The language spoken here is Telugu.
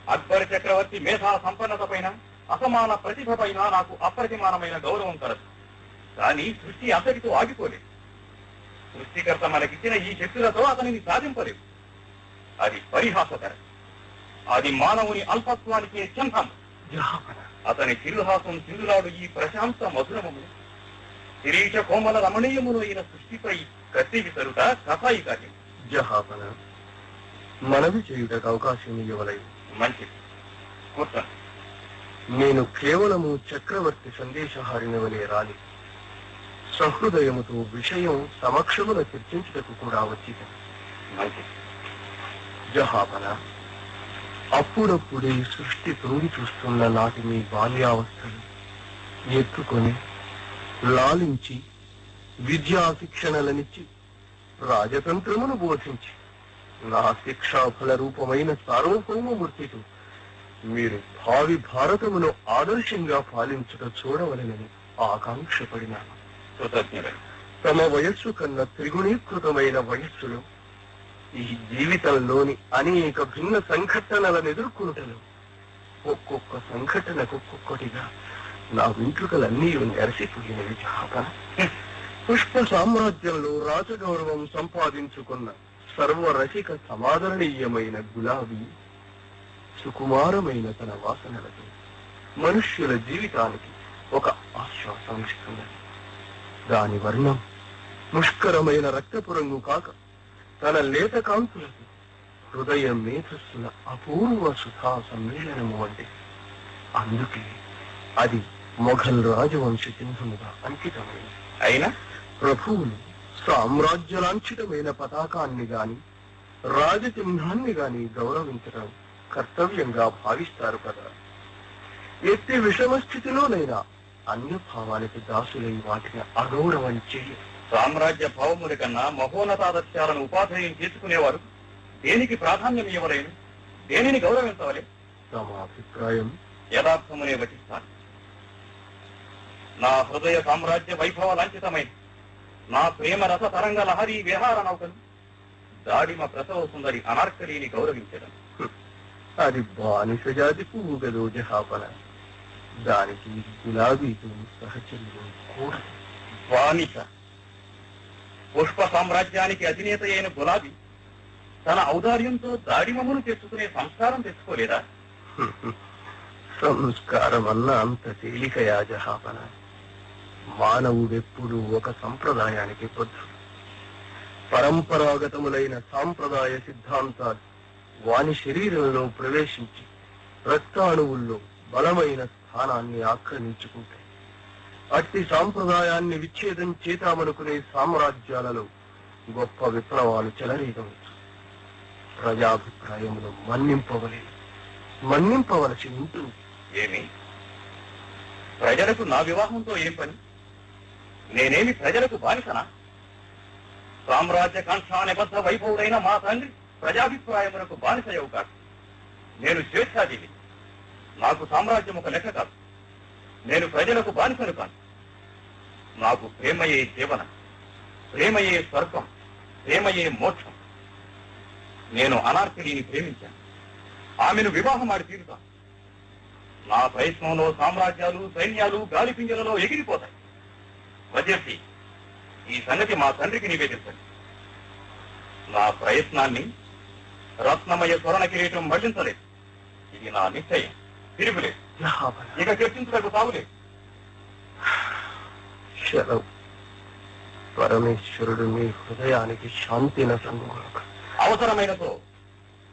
అక్బర్ చక్రవర్తి మేధా సంపన్నత పైన అసమాన ప్రతిభ పైన నాకు అప్రతిమానమైన గౌరవం కలదు కానీ సృష్టి అంతటితో ఆగిపోలేదు సృష్టికర్త మనకిచ్చిన ఈ శక్తులతో అతనిని సాధింపలేదు అది పరిహాసకరం అది మానవుని అల్పత్వానికి చిహ్నం జహాపన అతని చిరుహాసం చిందులాడు ఈ ప్రశాంత మధురమము శిరీష కోమల రమణీయములు అయిన సృష్టిపై కత్తి విసరుట కథాయి కార్యం జహాపన మనవి చేయుటకు అవకాశం ఇవ్వలేదు మంచిది కూర్చోండి నేను కేవలము చక్రవర్తి సందేశహారిని వలె రాలి సహృదయముతో విషయం సమక్షమున చర్చించుటకు కూడా వచ్చింది మంచిది జహాపన అప్పుడప్పుడే సృష్టి తొంగి చూస్తున్న నాటి మీ బాల్యావస్థలు ఎత్తుకొని లాలించి విద్యా శిక్షణలనిచ్చి రాజతంత్రమును బోధించి నా శిక్షాఫల రూపమైన సార్వభౌమమూర్తితో మీరు భావి భారతమును ఆదర్శంగా పాలించుట చూడవలనని ఆకాంక్షపడినాను కృతజ్ఞుడు తమ వయస్సు కన్నా త్రిగుణీకృతమైన వయస్సులో ఈ జీవితంలోని అనేక భిన్న సంఘటనలను ఎదుర్కొనుటలో ఒక్కొక్క సంఘటనకు ఒక్కొక్కటిగా నా వెంట్రుకలన్నీ నెరసిపోయినవి జాపన పుష్ప సామ్రాజ్యంలో రాజగౌరవం సంపాదించుకున్న సర్వరసిక సమాదరణీయమైన గులాబీ సుకుమారమైన తన వాసనలతో మనుష్యుల జీవితానికి ఒక ఆశ్వాసం ఇస్తున్నది దాని వర్ణం ముష్కరమైన రక్తపు రంగు కాక తన లేత కాంతులకు హృదయ మేధస్సుల అపూర్వ సుధా సమ్మేళనము వంటి అందుకే అది మొఘల్ రాజవంశ చిహ్నముగా అంకితమైంది అయినా ప్రభువులు సామ్రాజ్యలాంఛితమైన పతాకాన్ని గాని రాజచిహ్నాన్ని గాని గౌరవించడం కర్తవ్యంగా భావిస్తారు కదా ఎట్టి విషమ స్థితిలోనైనా అన్య భావానికి దాసులై వాటిని అగౌరవం చేయ సామ్రాజ్య భావముల కన్నా మహోన్నతాదర్శాలను ఉపాధేయం చేసుకునేవారు దేనికి ప్రాధాన్యం ఇవ్వలేను దేనిని గౌరవించవలే తమ అభిప్రాయం యథార్థమునే వచిస్తాను నా హృదయ సామ్రాజ్య వైభవ లాంఛితమైన నా ప్రేమ రస తరంగ లహరి విహార నౌకను దాడిమ ప్రసవ సుందరి అనార్కలిని గౌరవించడం అది బానిస జాతి పువ్వు గదో జహాపన దానికి గులాబీతో సహచర్యం కూడదు బానిస పుష్ప సామ్రాజ్యానికి అధినేత అయిన గులాబీ తన ఔదార్యంతో దాడిమమును తెచ్చుకునే సంస్కారం తెచ్చుకోలేదా సంస్కారం అన్న అంత తేలికయా జహాపన మానవుడెప్పుడు ఒక సంప్రదాయానికి పొద్దు పరంపరాగతములైన సాంప్రదాయ సిద్ధాంతాలు వాని శరీరంలో ప్రవేశించి రక్తాణువుల్లో బలమైన స్థానాన్ని ఆక్రమించుకుంటాయి అట్టి సాంప్రదాయాన్ని విచ్ఛేదం చేతామనుకునే సామ్రాజ్యాలలో గొప్ప విప్లవాలు చెలరేగవచ్చు ప్రజాభిప్రాయమును మన్నింపవలేదు మన్నింపవలసి ఉంటుంది ఏమి ప్రజలకు నా వివాహంతో ఏం పని నేనేమి ప్రజలకు బానిసనా సామ్రాజ్య కాంక్ష నిబద్ధ వైభవుడైన మా తండ్రి ప్రజాభిప్రాయములకు బానిసయవు కాదు నేను స్వేచ్ఛాజీవి నాకు సామ్రాజ్యం ఒక లెక్క కాదు నేను ప్రజలకు బానిసను కాను నాకు ప్రేమయే జీవనం ప్రేమయే స్వర్గం ప్రేమయే మోక్షం నేను అనార్కలిని ప్రేమించాను ఆమెను వివాహం ఆడి తీరుతాను నా ప్రయత్నంలో సామ్రాజ్యాలు సైన్యాలు గాలి పింజలలో ఎగిరిపోతాయి వజర్సి ఈ సంగతి మా తండ్రికి నివేదించండి నా ప్రయత్నాన్ని రత్నమయ స్వర్ణ కిరీటం మళ్లించలేదు ఇది నా నిశ్చయం తిరుగులేదు జహాపన ఇక చర్చించడానికి తావులేదు శరవ్ పరమేశ్వరుడు మీ హృదయానికి శాంతిన సంగుణక అవసరమైనతో